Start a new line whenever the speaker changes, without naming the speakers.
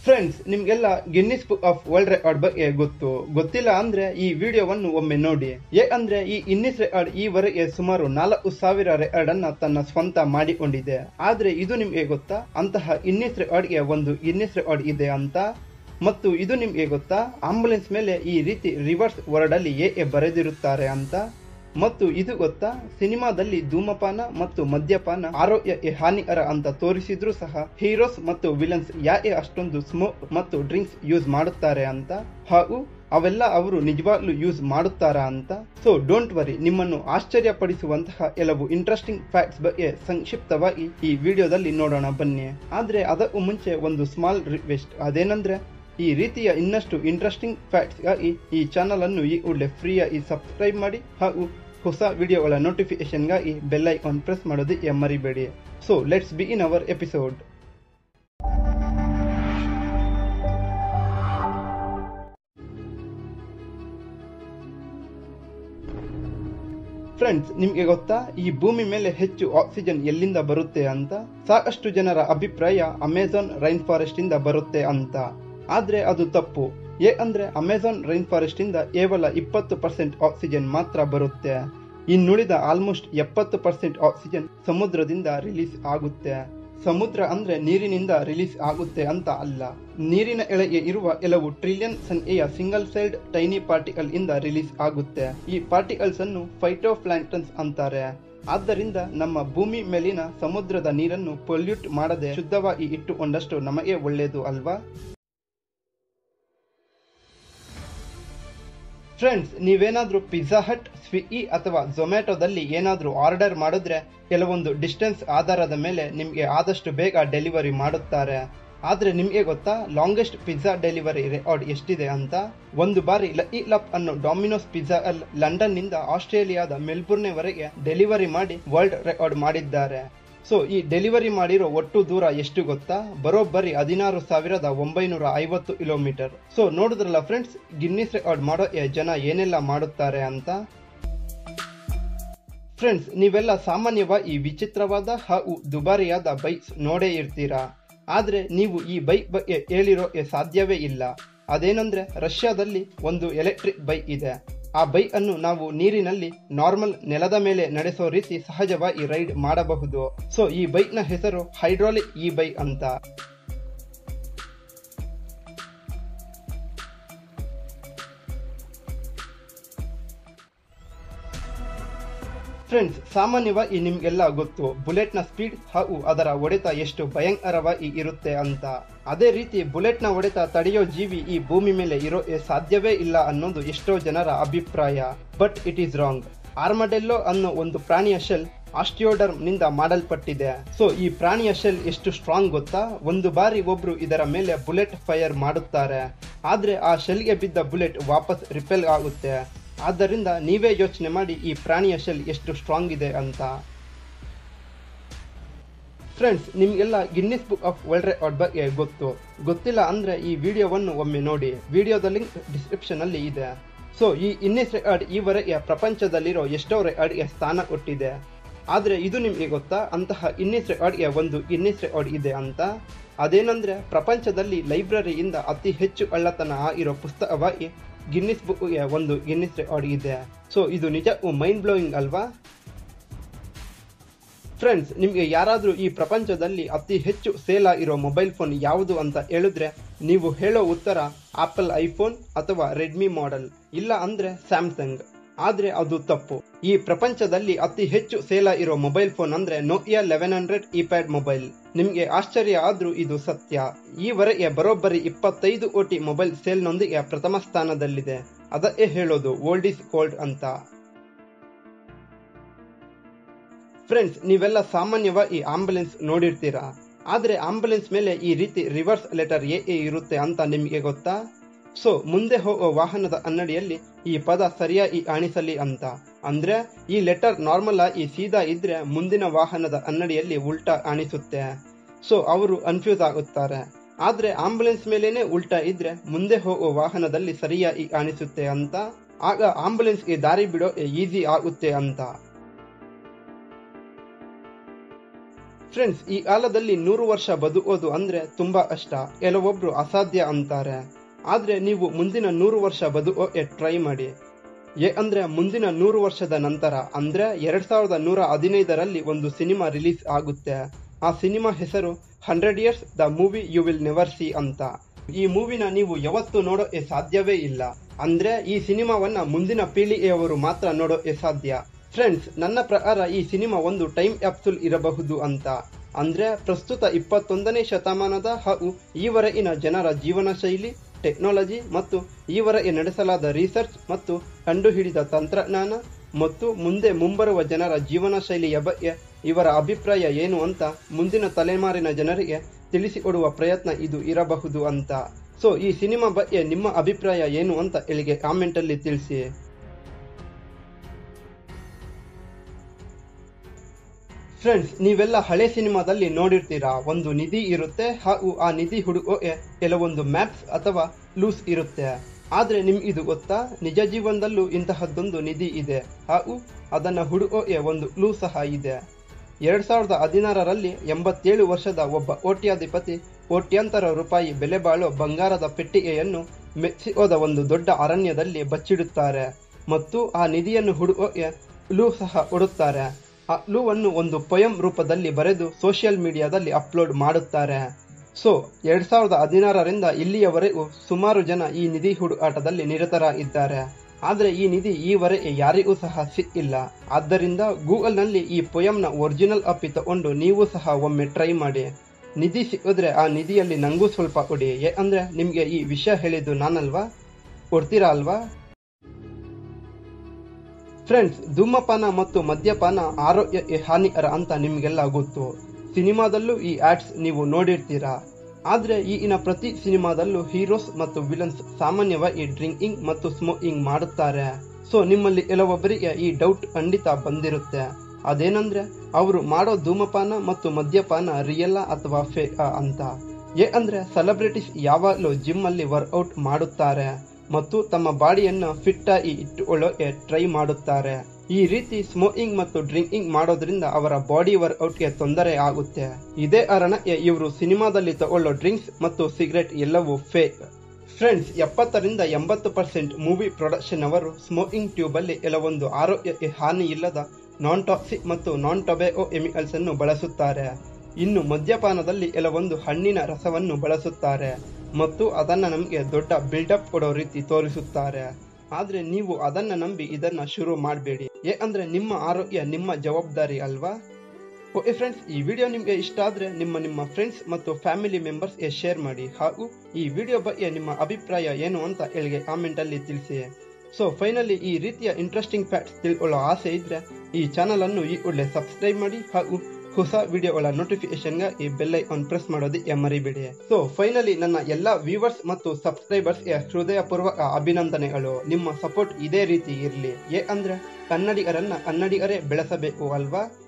friends ನಿಮ್ಗೆಲ್ಲ Guinness book of world record ಬಗ್ಗೆ ಗೊತ್ತು ಗೊತ್ತಿಲ್ಲ ಅಂದ್ರೆ ಈ ವಿಡಿಯೋವನ್ನು ಒಮ್ಮೆ ನೋಡಿ ಏಕಂದ್ರೆ ಈ ಇನ್ನಿಸ್ ರೆಕಾರ್ಡ್ ಈವರೆಗೆ ಸುಮಾರು ನಾಲ್ಕು ಸಾವಿರ ರೆಕಾರ್ಡ್ ಅನ್ನ ತನ್ನ ಸ್ವಂತ ಮಾಡಿಕೊಂಡಿದೆ ಆದ್ರೆ ಇದು ನಿಮ್ಗೆ ಗೊತ್ತಾ ಅಂತಹ ಇನ್ನಿಸ್ ರೆಕಾರ್ಡ್ಗೆ ಒಂದು ಇನ್ನಿಸ್ ರೆಕಾರ್ಡ್ ಇದೆ ಅಂತ ಮತ್ತು ಇದು ನಿಮ್ಗೆ ಗೊತ್ತಾ ಆಂಬುಲೆನ್ಸ್ ಮೇಲೆ ಈ ರೀತಿ ರಿವರ್ಸ್ ವರ್ಡ್ ಅಲ್ಲಿ ಏಕೆ ಬರೆದಿರುತ್ತಾರೆ ಅಂತ ಮತ್ತು ಇದು ಗೊತ್ತಾ ಸಿನಿಮಾದಲ್ಲಿ ಧೂಮಪಾನ ಮತ್ತು ಮದ್ಯಪಾನ ಆರೋಗ್ಯಕ್ಕೆ ಹಾನಿಕರ ಅಂತ ತೋರಿಸಿದ್ರು ಸಹ ಹೀರೋಸ್ ಮತ್ತು ವಿಲನ್ಸ್ ಯಾಕೆ ಅಷ್ಟೊಂದು ಸ್ಮೋಕ್ ಮತ್ತು ಡ್ರಿಂಕ್ಸ್ ಯೂಸ್ ಮಾಡುತ್ತಾರೆ ಅಂತ ಹಾಗೂ ಅವೆಲ್ಲ ಅವರು ನಿಜವಾಗ್ಲೂ ಯೂಸ್ ಮಾಡುತ್ತಾರಾ ಅಂತ ಸೊ ಡೋಂಟ್ ವರಿ ನಿಮ್ಮನ್ನು ಆಶ್ಚರ್ಯಪಡಿಸುವಂತಹ ಕೆಲವು ಇಂಟ್ರೆಸ್ಟಿಂಗ್ ಫ್ಯಾಕ್ಟ್ಸ್ ಬಗ್ಗೆ ಸಂಕ್ಷಿಪ್ತವಾಗಿ ಈ ವಿಡಿಯೋದಲ್ಲಿ ನೋಡೋಣ ಬನ್ನಿ ಆದ್ರೆ ಅದಕ್ಕೂ ಮುಂಚೆ ಒಂದು ಸ್ಮಾಲ್ ರಿಕ್ವೆಸ್ಟ್ ಅದೇನಂದ್ರೆ ಈ ರೀತಿಯ ಇನ್ನಷ್ಟು ಇಂಟ್ರೆಸ್ಟಿಂಗ್ ಫ್ಯಾಕ್ಟ್ಸ್ ಗಾಗಿ ಈ ಚಾನಲ್ ಅನ್ನು ಈ ಕೂಡಲೇ ಫ್ರೀಯಾಗಿ ಸಬ್ಸ್ಕ್ರೈಬ್ ಮಾಡಿ ಹಾಗೂ ಹೊಸ ವಿಡಿಯೋಗಳ ನೋಟಿಫಿಕೇಶನ್ಗಾಗಿ ಬೆಲ್ ಐಕಾನ್ ಪ್ರೆಸ್ ಮಾಡೋದಕ್ಕೆ ಮರಿಬೇಡಿ so let's be in our episode friends ನಿಮ್ಗೆ ಗೊತ್ತಾ ಈ ಭೂಮಿ ಮೇಲೆ ಹೆಚ್ಚು ಆಕ್ಸಿಜನ್ ಎಲ್ಲಿಂದ ಬರುತ್ತೆ ಅಂತ ಸಾಕಷ್ಟು ಜನರ ಅಭಿಪ್ರಾಯ ಅಮೆಜಾನ್ ರೈನ್ ಫಾರೆಸ್ಟ್ ಇಂದ ಬರುತ್ತೆ ಅಂತ ಆದ್ರೆ ಅದು ತಪ್ಪು ಏಕಂದ್ರೆ ಅಮೆಜಾನ್ ರೈನ್ ಫಾರೆಸ್ಟ್ ಇಂದ ಕೇವಲ ಇಪ್ಪತ್ತು ಪರ್ಸೆಂಟ್ ಆಕ್ಸಿಜನ್ ಮಾತ್ರ ಬರುತ್ತೆ ಇನ್ನುಳಿದ ಆಲ್ಮೋಸ್ಟ್ ಎಪ್ಪತ್ತು ಪರ್ಸೆಂಟ್ ಆಕ್ಸಿಜನ್ ಸಮುದ್ರದಿಂದ ರಿಲೀಸ್ ಆಗುತ್ತೆ ಸಮುದ್ರ ಅಂದ್ರೆ ನೀರಿನಿಂದ ರಿಲೀಸ್ ಆಗುತ್ತೆ ಅಂತ ಅಲ್ಲ ನೀರಿನ ಎಳೆಗೆ ಇರುವ ಕೆಲವು ಟ್ರಿಲಿಯನ್ ಸಂಖ್ಯೆಯ ಸಿಂಗಲ್ ಸೈಲ್ಡ್ ಟೈನಿ ಪಾರ್ಟಿಕಲ್ ಇಂದ ರಿಲೀಸ್ ಆಗುತ್ತೆ ಈ ಪಾರ್ಟಿಕಲ್ಸ್ ಅನ್ನು ಫೈಟೋಪ್ಲಾಂಕ್ಟನ್ಸ್ ಅಂತಾರೆ ಆದ್ದರಿಂದ ನಮ್ಮ ಭೂಮಿ ಮೇಲಿನ ಸಮುದ್ರದ ನೀರನ್ನು ಪೊಲ್ಯೂಟ್ ಮಾಡದೆ ಶುದ್ಧವಾಗಿ ಇಟ್ಟುಕೊಂಡಷ್ಟು ನಮಗೆ ಒಳ್ಳೆಯದು ಅಲ್ವಾ ಫ್ರೆಂಡ್ಸ್ ನೀವೇನಾದ್ರೂ ಪಿಜ್ಜಾ ಹಟ್ ಸ್ವಿಗ್ಗಿ ಅಥವಾ ಝೊಮ್ಯಾಟೊದಲ್ಲಿ ಏನಾದ್ರೂ ಆರ್ಡರ್ ಮಾಡಿದ್ರೆ ಕೆಲವೊಂದು ಡಿಸ್ಟೆನ್ಸ್ ಆಧಾರದ ಮೇಲೆ ನಿಮಗೆ ಆದಷ್ಟು ಬೇಗ ಡೆಲಿವರಿ ಮಾಡುತ್ತಾರೆ ಆದ್ರೆ ನಿಮಗೆ ಗೊತ್ತಾ ಲಾಂಗೆಸ್ಟ್ ಪಿಜ್ಜಾ ಡೆಲಿವರಿ ರೆಕಾರ್ಡ್ ಎಷ್ಟಿದೆ ಅಂತ ಒಂದು ಬಾರಿ ಲಕ್ಕಿ ಲಪ್ ಅನ್ನು ಡಾಮಿನೋಸ್ ಪಿಜ್ಜಾ ಅಲ್ ಲಂಡನ್ ನಿಂದ ಆಸ್ಟ್ರೇಲಿಯಾದ ಮೆಲ್ಬುರ್ನ್ವರೆಗೆ ಡೆಲಿವರಿ ಮಾಡಿ ವರ್ಲ್ಡ್ ರೆಕಾರ್ಡ್ ಮಾಡಿದ್ದಾರೆ ಸೊ ಈ ಡೆಲಿವರಿ ಮಾಡಿರೋ ಒಟ್ಟು ದೂರ ಎಷ್ಟು ಗೊತ್ತಾ ಬರೋಬ್ಬರಿ ಹದಿನಾರು ಸಾವಿರದ ಒಂಬೈನೂರ ಐವತ್ತು ಕಿಲೋಮೀಟರ್ ಸೊ ನೋಡಿದ್ರಲ್ಲ ಫ್ರೆಂಡ್ಸ್ ಗಿನ್ನಿಸ್ ರೆಕಾರ್ಡ್ ಮಾಡೋ ಜನ ಏನೆಲ್ಲ ಮಾಡುತ್ತಾರೆ ಅಂತ ಫ್ರೆಂಡ್ಸ್ ನೀವೆಲ್ಲ ಸಾಮಾನ್ಯವಾಗಿ ಈ ವಿಚಿತ್ರವಾದ ಹಾಗೂ ದುಬಾರಿಯಾದ ಬೈಕ್ಸ್ ನೋಡೇ ಇರ್ತೀರಾ ಆದ್ರೆ ನೀವು ಈ ಬೈಕ್ ಬಗ್ಗೆ ಹೇಳಿರೋ ಸಾಧ್ಯವೇ ಇಲ್ಲ ಅದೇನಂದ್ರೆ ರಷ್ಯಾದಲ್ಲಿ ಒಂದು ಎಲೆಕ್ಟ್ರಿಕ್ ಬೈಕ್ ಇದೆ ಆ ಬೈಕ್ ಅನ್ನು ನಾವು ನೀರಿನಲ್ಲಿ ನಾರ್ಮಲ್ ನೆಲದ ಮೇಲೆ ನಡೆಸೋ ರೀತಿ ಸಹಜವಾಗಿ ರೈಡ್ ಮಾಡಬಹುದು ಸೊ ಈ ಬೈಕ್ ನ ಹೆಸರು ಹೈಡ್ರಾಲಿಕ್ ಇ ಬೈಕ್ ಅಂತ ಫ್ರೆಂಡ್ಸ್ ಸಾಮಾನ್ಯವಾಗಿ ನಿಮ್ಗೆಲ್ಲ ಗೊತ್ತು ಬುಲೆಟ್ ನ ಸ್ಪೀಡ್ ಹಾಗೂ ಅದರ ಹೊಡೆತ ಎಷ್ಟು ಭಯಂಕರವಾಗಿ ಇರುತ್ತೆ ಅಂತ ಅದೇ ರೀತಿ ಬುಲೆಟ್ ನ ಹೊಡೆತ ತಡೆಯೋ ಜೀವಿ ಈ ಭೂಮಿ ಮೇಲೆ ಇರೋ ಸಾಧ್ಯವೇ ಇಲ್ಲ ಅನ್ನೋದು ಎಷ್ಟೋ ಜನರ ಅಭಿಪ್ರಾಯ but it is wrong armadillo ಅನ್ನೋ ಒಂದು ಪ್ರಾಣಿಯ ಶೆಲ್ ಆಸ್ಟಿಯೋಡರ್ಮ್ ನಿಂದ ಮಾಡಲ್ಪಟ್ಟಿದೆ ಸೊ ಈ ಪ್ರಾಣಿಯ ಶೆಲ್ ಎಷ್ಟು ಸ್ಟ್ರಾಂಗ್ ಗೊತ್ತಾ ಒಂದು ಬಾರಿ ಒಬ್ರು ಇದರ ಮೇಲೆ ಬುಲೆಟ್ ಫೈರ್ ಮಾಡುತ್ತಾರೆ ಆದ್ರೆ ಆ ಶೆಲ್ಗೆ ಬಿದ್ದ ಬುಲೆಟ್ ವಾಪಸ್ ರಿಪೆಲ್ ಆಗುತ್ತೆ ಆದ್ದರಿಂದ ನೀವೇ ಯೋಚನೆ ಮಾಡಿ ಈ ಪ್ರಾಣಿಯ ಶೆಲ್ ಎಷ್ಟು ಸ್ಟ್ರಾಂಗ್ ಇದೆ ಅಂತ ಫ್ರೆಂಡ್ಸ್ ನಿಮ್ಗೆಲ್ಲ Guinness book of world record ಬಗ್ಗೆ ಗೊತ್ತು ಗೊತ್ತಿಲ್ಲ ಅಂದ್ರೆ ಈ ವಿಡಿಯೋವನ್ನು ಒಮ್ಮೆ ನೋಡಿ ವಿಡಿಯೋದ ಲಿಂಕ್ ಡಿಸ್ಕ್ರಿಪ್ಷನ್ ಅಲ್ಲಿ ಇದೆ ಸೊ ಈ ಇನ್ನಿಸ್ ರೆಕಾರ್ಡ್ ಈವರೆಗೆ ಪ್ರಪಂಚದಲ್ಲಿರೋ ಎಷ್ಟೋ ರೆಕಾರ್ಡ್ಗೆ ಸ್ಥಾನ ಕೊಟ್ಟಿದೆ ಆದ್ರೆ ಇದು ನಿಮ್ಗೆ ಗೊತ್ತಾ ಅಂತಹ ಇನ್ನಿಸ್ ರೆಕಾರ್ಡ್ಗೆ ಒಂದು ಇನ್ನಿಸ್ ರೆಕಾರ್ಡ್ ಇದೆ ಅಂತ ಅದೇನಂದ್ರೆ ಪ್ರಪಂಚದಲ್ಲಿ ಲೈಬ್ರರಿಯಿಂದ ಅತಿ ಹೆಚ್ಚು ಕಳ್ಳತನ ಆಗಿರೋ ಪುಸ್ತಕವಾಗಿ ಗಿನ್ನಿಸ್ ಬುಕ್ಗೆ ಒಂದು ಗಿನ್ನಿಸ್ ರೆಕಾರ್ಡ್ ಇದೆ ಸೊ ಇದು ನಿಜಕ್ಕೂ ಮೈಂಡ್ ಬ್ಲೋಯಿಂಗ್ ಅಲ್ವಾ ಫ್ರೆಂಡ್ಸ್ ನಿಮಗೆ ಯಾರಾದರೂ ಈ ಪ್ರಪಂಚದಲ್ಲಿ ಅತಿ ಹೆಚ್ಚು ಸೇಲ್ ಆಗಿರೋ ಮೊಬೈಲ್ ಫೋನ್ ಯಾವುದು ಅಂತ ಹೇಳಿದ್ರೆ ನೀವು ಹೇಳೋ ಉತ್ತರ ಆಪಲ್ ಐಫೋನ್ ಅಥವಾ ರೆಡ್ಮಿ ಮಾಡೆಲ್ ಇಲ್ಲ ಅಂದ್ರೆ ಸ್ಯಾಮ್ಸಂಗ್ ಆದ್ರೆ ಅದು ತಪ್ಪು ಈ ಪ್ರಪಂಚದಲ್ಲಿ ಅತಿ ಹೆಚ್ಚು ಸೇಲ್ ಇರೋ ಮೊಬೈಲ್ ಫೋನ್ ಅಂದ್ರೆ Nokia eleven hundred iPad mobile ನಿಮ್ಗೆ ಆಶ್ಚರ್ಯ ಆದ್ರೂ ಇದು ಸತ್ಯ ಈವರೆಗೆ ಬರೋಬ್ಬರಿ ಇಪ್ಪತ್ತೈದು ಕೋಟಿ ಮೊಬೈಲ್ ಸೇಲ್ನೊಂದಿಗೆ ಪ್ರಥಮ ಸ್ಥಾನದಲ್ಲಿದೆ ಅದಕ್ಕೆ ಹೇಳೋದು ಓಲ್ಡ್ ಇಸ್ ಗೋಲ್ಡ್ ಅಂತ ಫ್ರೆಂಡ್ಸ್ ನೀವೆಲ್ಲ ಸಾಮಾನ್ಯವಾಗಿ ಆಂಬುಲೆನ್ಸ್ ನೋಡಿರ್ತೀರಾ ಆದ್ರೆ ಆಂಬುಲೆನ್ಸ್ ಮೇಲೆ ಈ ರೀತಿ ರಿವರ್ಸ್ ಲೆಟರ್ ಎ ಇರುತ್ತೆ ಅಂತ ನಿಮಗೆ ಗೊತ್ತಾ ಸೊ ಮುಂದೆ ಹೋಗೋ ವಾಹನದ ಅನ್ನಡಿಯಲ್ಲಿ ಈ ಪದ ಸರಿಯಾಗಿ ಕಾಣಿಸಲಿ ಅಂತ ಅಂದ್ರೆ ಈ ಲೆಟರ್ ನಾರ್ಮಲ್ ಆಗಿ ಸೀದಾ ಇದ್ರೆ ಮುಂದಿನ ವಾಹನದ ಅನ್ನಡಿಯಲ್ಲಿ ಉಲ್ಟಾ ಕಾಣಿಸುತ್ತೆ ಸೊ ಅವರು ಕನ್ಫ್ಯೂಸ್ ಆಗುತ್ತಾರೆ ಆದ್ರೆ ಆಂಬುಲೆನ್ಸ್ ಮೇಲೇನೆ ಉಲ್ಟಾ ಇದ್ರೆ ಮುಂದೆ ಹೋಗೋ ವಾಹನದಲ್ಲಿ ಸರಿಯಾಗಿ ಕಾಣಿಸುತ್ತೆ ಅಂತ ಆಗ ಆಂಬುಲೆನ್ಸ್ಗೆ ದಾರಿ ಬಿಡೋ ಈಸಿ ಆಗುತ್ತೆ ಅಂತ ಫ್ರೆಂಡ್ಸ್ ಈ ಕಾಲದಲ್ಲಿ ನೂರು ವರ್ಷ ಬದುಕೋದು ಅಂದ್ರೆ ತುಂಬಾ ಕಷ್ಟ ಕೆಲವೊಬ್ರು ಅಸಾಧ್ಯ ಅಂತಾರೆ ಆದ್ರೆ ನೀವು ಮುಂದಿನ ನೂರು ವರ್ಷ ಬದುಕೋಕೆ ಟ್ರೈ ಮಾಡಿ ಏ ಅಂದ್ರೆ ಮುಂದಿನ ನೂರು ವರ್ಷದ ನಂತರ ಅಂದ್ರೆ ಎರಡ್ ಸಾವಿರದ ನೂರ ಹದಿನೈದರಲ್ಲಿ ಒಂದು ಸಿನಿಮಾ ರಿಲೀಸ್ ಆಗುತ್ತೆ ಆ ಸಿನಿಮಾ ಹೆಸರು hundred years the movie you will never see ಅಂತ ಈ ಮೂವಿನ ನೀವು ಯಾವತ್ತೂ ನೋಡೋಕೆ ಸಾಧ್ಯವೇ ಇಲ್ಲ ಅಂದ್ರೆ ಈ ಸಿನಿಮಾವನ್ನ ಮುಂದಿನ ಪೀಳಿಗೆಯವರು ಮಾತ್ರ ನೋಡೋಕೆ ಸಾಧ್ಯ ಫ್ರೆಂಡ್ಸ್ ನನ್ನ ಪ್ರಕಾರ ಈ ಸಿನಿಮಾ ಒಂದು ಟೈಮ್ ಕ್ಯಾಪ್ಸುಲ್ ಇರಬಹುದು ಅಂತ ಅಂದ್ರೆ ಪ್ರಸ್ತುತ ಇಪ್ಪತ್ತೊಂದನೇ ಶತಮಾನದ ಹಾಗೂ ಈವರೆಗಿನ ಜನರ ಜೀವನ ಶೈಲಿ ಟೆಕ್ನಾಲಜಿ ಮತ್ತು ಈವರೆಗೆ ನಡೆಸಲಾದ ರಿಸರ್ಚ್ ಮತ್ತು ಕಂಡುಹಿಡಿದ ತಂತ್ರಜ್ಞಾನ ಮತ್ತು ಮುಂದೆ ಮುಂಬರುವ ಜನರ ಜೀವನ ಶೈಲಿಯ ಬಗ್ಗೆ ಇವರ ಅಭಿಪ್ರಾಯ ಏನು ಅಂತ ಮುಂದಿನ ತಲೆಮಾರಿನ ಜನರಿಗೆ ತಿಳಿಸಿಕೊಡುವ ಪ್ರಯತ್ನ ಇದು ಇರಬಹುದು ಅಂತ ಸೊ ಈ ಸಿನಿಮಾ ಬಗ್ಗೆ ನಿಮ್ಮ ಅಭಿಪ್ರಾಯ ಏನು ಅಂತ ಇಲ್ಲಿಗೆ ಕಾಮೆಂಟ್ ಅಲ್ಲಿ ತಿಳಿಸಿ ಫ್ರೆಂಡ್ಸ್ ನೀವೆಲ್ಲ ಹಳೆ ಸಿನಿಮಾದಲ್ಲಿ ನೋಡಿರ್ತೀರಾ ಒಂದು ನಿಧಿ ಇರುತ್ತೆ ಹಾಗೂ ಆ ನಿಧಿ ಹುಡುಕೋಕೆ ಕೆಲವೊಂದು ಮ್ಯಾಪ್ಸ್ ಅಥವಾ ಲೂಸ್ ಇರುತ್ತೆ ಆದ್ರೆ ನಿಮ್ಗೆ ಇದು ಗೊತ್ತಾ ನಿಜ ಜೀವನದಲ್ಲೂ ಇಂತಹದ್ದೊಂದು ನಿಧಿ ಇದೆ ಹಾಗೂ ಅದನ್ನ ಹುಡುಕೋಕೆ ಒಂದು ಕ್ಲೂ ಸಹ ಇದೆ ಎರಡ್ ಸಾವಿರದ ಹದಿನಾರರಲ್ಲಿ ಎಂಬತ್ತೇಳು ವರ್ಷದ ಒಬ್ಬ ಕೋಟ್ಯಾಧಿಪತಿ ಕೋಟ್ಯಾಂತರ ರೂಪಾಯಿ ಬೆಲೆ ಬಾಳೋ ಬಂಗಾರದ ಪೆಟ್ಟಿಗೆಯನ್ನು ಮೆಕ್ಸಿಕೋದ ಒಂದು ದೊಡ್ಡ ಅರಣ್ಯದಲ್ಲಿ ಬಚ್ಚಿಡುತ್ತಾರೆ ಮತ್ತು ಆ ನಿಧಿಯನ್ನು ಹುಡುಕೋಕೆ ಕ್ಲೂ ಸಹ ಹುಡುಕ್ತಾರೆ ಆ ಕ್ಲೂವನ್ನು ಒಂದು ಪೊಯಂ ರೂಪದಲ್ಲಿ ಬರೆದು ಸೋಷಿಯಲ್ ಮೀಡಿಯಾದಲ್ಲಿ ಅಪ್ಲೋಡ್ ಮಾಡುತ್ತಾರೆ ಸೊ ಎರಡ್ ಸಾವಿರದ ಹದಿನಾರರಿಂದ ಇಲ್ಲಿಯವರೆಗೂ ಸುಮಾರು ಜನ ಈ ನಿಧಿ ಹುಡುಕಾಟದಲ್ಲಿ ನಿರತರಾಗಿದ್ದಾರೆ ಆದ್ರೆ ಈ ನಿಧಿ ಈವರೆಗೆ ಯಾರಿಗೂ ಸಹ ಸಿಕ್ಕಿಲ್ಲ ಆದ್ದರಿಂದ ಗೂಗಲ್ ನಲ್ಲಿ ಈ ಪೊಯಂನ ಒರಿಜಿನಲ್ ಅಪ್ಪಿ ತಗೊಂಡು ನೀವು ಸಹ ಒಮ್ಮೆ ಟ್ರೈ ಮಾಡಿ ನಿಧಿ ಸಿಕ್ಕಿದ್ರೆ ಆ ನಿಧಿಯಲ್ಲಿ ನಂಗೂ ಸ್ವಲ್ಪ ಕೊಡಿ ಅಂದ್ರೆ ನಿಮ್ಗೆ ಈ ವಿಷಯ ಹೇಳಿದ್ದು ನಾನಲ್ವಾ ಕೊಡ್ತೀರಾ ಅಲ್ವಾ ಫ್ರೆಂಡ್ಸ್ ಧೂಮಪಾನ ಮತ್ತು ಮದ್ಯಪಾನ ಆರೋಗ್ಯಕ್ಕೆ ಹಾನಿಕರ ಅಂತ ನಿಮ್ಗೆಲ್ಲ ಗೊತ್ತು ಸಿನಿಮಾದಲ್ಲೂ ಈ ಆಡ್ಸ್ ನೀವು ನೋಡಿರ್ತೀರಾ ಆದ್ರೆ ಈಗಿನ ಪ್ರತಿ ಸಿನಿಮಾದಲ್ಲೂ ಹೀರೋಸ್ ಮತ್ತು ವಿಲನ್ಸ್ ಸಾಮಾನ್ಯವಾಗಿ ಡ್ರಿಂಕಿಂಗ್ ಮತ್ತು ಸ್ಮೋಕಿಂಗ್ ಮಾಡುತ್ತಾರೆ ಸೊ ನಿಮ್ಮಲ್ಲಿ ಕೆಲವೊಬ್ಬರಿಗೆ ಈ ಡೌಟ್ ಖಂಡಿತ ಬಂದಿರುತ್ತೆ ಅದೇನಂದ್ರೆ ಅವರು ಮಾಡೋ ಧೂಮಪಾನ ಮತ್ತು ಮದ್ಯಪಾನ ರಿಯಲ್ಲ ಅಥವಾ ಫೇಕ್ ಅಂತ ಏ ಅಂದ್ರೆ ಸೆಲೆಬ್ರಿಟೀಸ್ ಯಾವಾಗಲೂ ಜಿಮ್ ಅಲ್ಲಿ ವರ್ಕೌಟ್ ಮಾಡುತ್ತಾರೆ ಮತ್ತು ತಮ್ಮ ಬಾಡಿಯನ್ನ ಫಿಟ್ ಆಗಿ ಇಟ್ಟುಕೊಳ್ಳೋಕೆ ಟ್ರೈ ಮಾಡುತ್ತಾರೆ ಈ ರೀತಿ ಸ್ಮೋಕಿಂಗ್ ಮತ್ತು ಡ್ರಿಂಕಿಂಗ್ ಮಾಡೋದ್ರಿಂದ ಅವರ ಬಾಡಿ ವರ್ಕೌಟ್ಗೆ ತೊಂದರೆ ಆಗುತ್ತೆ ಇದೇ ಕಾರಣಕ್ಕೆ ಇವರು ಸಿನಿಮಾದಲ್ಲಿ ತಗೊಳ್ಳೋ ಡ್ರಿಂಕ್ಸ್ ಮತ್ತು ಸಿಗರೆಟ್ ಎಲ್ಲವೂ ಫೇಕ್ ಫ್ರೆಂಡ್ಸ್ ಎಪ್ಪತ್ತರಿಂದ ಎಂಬತ್ತು ಪರ್ಸೆಂಟ್ ಮೂವಿ ಪ್ರೊಡಕ್ಷನ್ ಅವರು ಸ್ಮೋಕಿಂಗ್ ಟ್ಯೂಬ್ ಅಲ್ಲಿ ಕೆಲವೊಂದು ಆರೋಗ್ಯಕ್ಕೆ ಹಾನಿ ಇಲ್ಲದ ನಾನ್ ಟಾಕ್ಸಿಕ್ ಮತ್ತು ನಾನ್ ಟೊಬ್ಯಾಕೋ ಕೆಮಿಕಲ್ಸ್ ಅನ್ನು ಬಳಸುತ್ತಾರೆ ಇನ್ನು ಮದ್ಯಪಾನದಲ್ಲಿ ಕೆಲವೊಂದು ಹಣ್ಣಿನ ರಸವನ್ನು ಬಳಸುತ್ತಾರೆ ಮತ್ತು ಅದನ್ನ ನಮಗೆ ದೊಡ್ಡ ಬಿಲ್ಡಪ್ ಕೊಡೋ ರೀತಿ ತೋರಿಸುತ್ತಾರೆ ಆದ್ರೆ ನೀವು ಅದನ್ನ ನಂಬಿ ಇದನ್ನ ಶುರು ಮಾಡಬೇಡಿ ಏಕೆಂದ್ರೆ ನಿಮ್ಮ ಆರೋಗ್ಯ ನಿಮ್ಮ ಜವಾಬ್ದಾರಿ ಅಲ್ವಾ ಓಕೆ ಫ್ರೆಂಡ್ಸ್ ಈ ವಿಡಿಯೋ ನಿಮಗೆ ಇಷ್ಟ ಆದ್ರೆ ನಿಮ್ಮ ನಿಮ್ಮ ಫ್ರೆಂಡ್ಸ್ ಮತ್ತು ಫ್ಯಾಮಿಲಿ ಮೆಂಬರ್ಸ್ಗೆ ಶೇರ್ ಮಾಡಿ ಹಾಗೂ ಈ ವಿಡಿಯೋ ಬಗ್ಗೆ ನಿಮ್ಮ ಅಭಿಪ್ರಾಯ ಏನು ಅಂತ ಹೇಳಿಗೆ ಕಾಮೆಂಟ್ ಅಲ್ಲಿ ತಿಳಿಸಿ ಸೊ ಫೈನಲಿ ಈ ರೀತಿಯ ಇಂಟ್ರೆಸ್ಟಿಂಗ್ ಫ್ಯಾಕ್ಟ್ಸ್ ತಿಳ್ಕೊಳ್ಳೋ ಆಸೆ ಇದ್ರೆ ಈ ಚಾನಲ್ ಅನ್ನು ಈ ಕೂಡಲೇ ಸಬ್ಸ್ಕ್ರೈಬ್ ಮಾಡಿ ಹಾಗೂ ಹೊಸ ವಿಡಿಯೋಗಳ ನೋಟಿಫಿಕೇಶನ್ಗಾಗಿ ಬೆಲ್ ಐಕಾನ್ ಪ್ರೆಸ್ ಮಾಡೋದಕ್ಕೆ ಮರಿಬೇಡಿ ಸೊ ಫೈನಲಿ ನನ್ನ ಎಲ್ಲ ವ್ಯೂವರ್ಸ್ ಮತ್ತು ಸಬ್ಸ್ಕ್ರೈಬರ್ಸ್ಗೆ ಹೃದಯಪೂರ್ವಕ ಅಭಿನಂದನೆಗಳು ನಿಮ್ಮ ಸಪೋರ್ಟ್ ಇದೇ ರೀತಿ ಇರಲಿ ಏಕೆಂದ್ರೆ ಕನ್ನಡಿಗರನ್ನ ಕನ್ನಡಿಗರೇ ಬೆಳೆಸಬೇಕು ಅಲ್ವಾ